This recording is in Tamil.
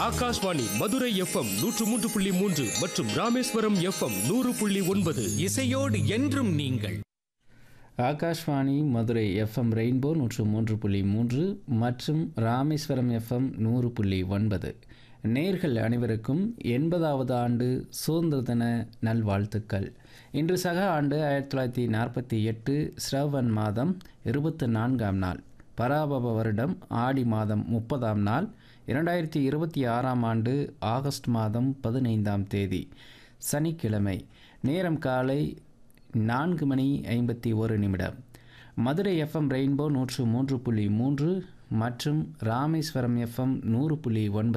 ஆகாஷ்வாணி மதுரை எஃப்எம் நூற்று மூன்று புள்ளி மூன்று மற்றும் ராமேஸ்வரம் எஃப்எம் நூறு புள்ளி ஒன்பது இசையோடு என்றும் நீங்கள் ஆகாஷ்வாணி மதுரை எஃப்எம் ரெயின்போ நூற்று மூன்று புள்ளி மூன்று மற்றும் ராமேஸ்வரம் எஃப்எம் நூறு புள்ளி ஒன்பது நேர்கள் அனைவருக்கும் எண்பதாவது ஆண்டு சுதந்திர தின நல்வாழ்த்துக்கள் இன்று சக ஆண்டு ஆயிரத்தி தொள்ளாயிரத்தி நாற்பத்தி எட்டு ஸ்ரவன் மாதம் இருபத்தி நான்காம் நாள் பராபவ வருடம் ஆடி மாதம் முப்பதாம் நாள் இரண்டாயிரத்தி இருபத்தி ஆறாம் ஆண்டு ஆகஸ்ட் மாதம் பதினைந்தாம் தேதி சனிக்கிழமை நேரம் காலை நான்கு மணி ஐம்பத்தி ஒரு நிமிடம் மதுரை எஃப்எம் ரெயின்போ நூற்று மூன்று புள்ளி மூன்று மற்றும் ராமேஸ்வரம் எஃப்எம் நூறு புள்ளி ஒன்பது